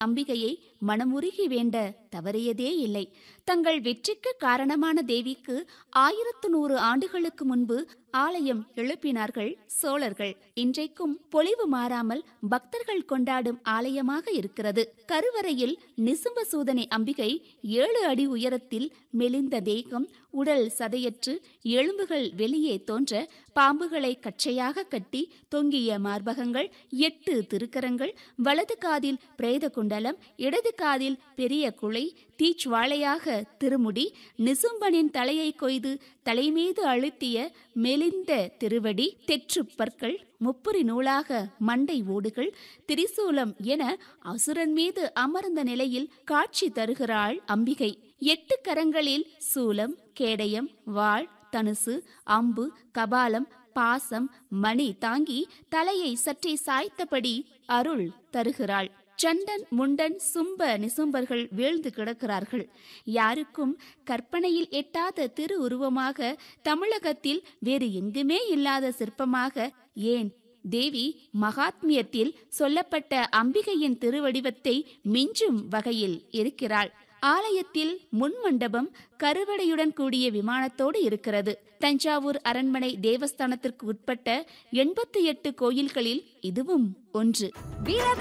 அம்பிகையை மனமுருகி வேண்ட தவறியதே இல்லை தங்கள் வெற்றிக்கு காரணமான தேவிக்கு ஆயிரத்து நூறு ஆண்டுகளுக்கு முன்பு ஆலயம் எழுப்பினார்கள் சோழர்கள் இன்றைக்கும் பொலிவு மாறாமல் பக்தர்கள் கொண்டாடும் ஆலயமாக இருக்கிறது கருவறையில் நிசும்பசூதனை அம்பிகை ஏழு அடி உயரத்தில் மெலிந்த தேகம் உடல் சதையற்று எலும்புகள் வெளியே தோன்ற பாம்புகளை கச்சையாக கட்டி தொங்கிய மார்பகங்கள் எட்டு திருக்கரங்கள் வலது காதில் பிரேத குண்டலம் இடது காதில் பெரிய குலை தீச்சுவாளையாக திருமுடி நிசும்பனின் தலையை கொய்து தலைமீது அழுத்திய மெலிந்த திருவடி தெற்றுப் பற்கள் முப்புரி நூலாக மண்டை ஓடுகள் திரிசூலம் என அசுரன் மீது அமர்ந்த நிலையில் காட்சி தருகிறாள் அம்பிகை எட்டு கரங்களில் சூலம் கேடயம் வாள் தனுசு அம்பு கபாலம் பாசம் மணி தாங்கி தலையை சற்றே சாய்த்தபடி அருள் தருகிறாள் சண்டன் முண்டன் சும்ப நிசும்பர்கள் வீழ்ந்து கிடக்கிறார்கள் யாருக்கும் கற்பனையில் எட்டாத திரு உருவமாக தமிழகத்தில் வேறு எங்குமே இல்லாத சிற்பமாக ஏன் தேவி மகாத்மியத்தில் சொல்லப்பட்ட அம்பிகையின் திருவடிவத்தை மிஞ்சும் வகையில் இருக்கிறாள் ஆலயத்தில் முன் மண்டபம் கருவடையுடன் கூடிய விமானத்தோடு இருக்கிறது தஞ்சாவூர் அரண்மனை தேவஸ்தானத்திற்கு உட்பட்ட எண்பத்தி எட்டு கோயில்களில் இதுவும் ஒன்று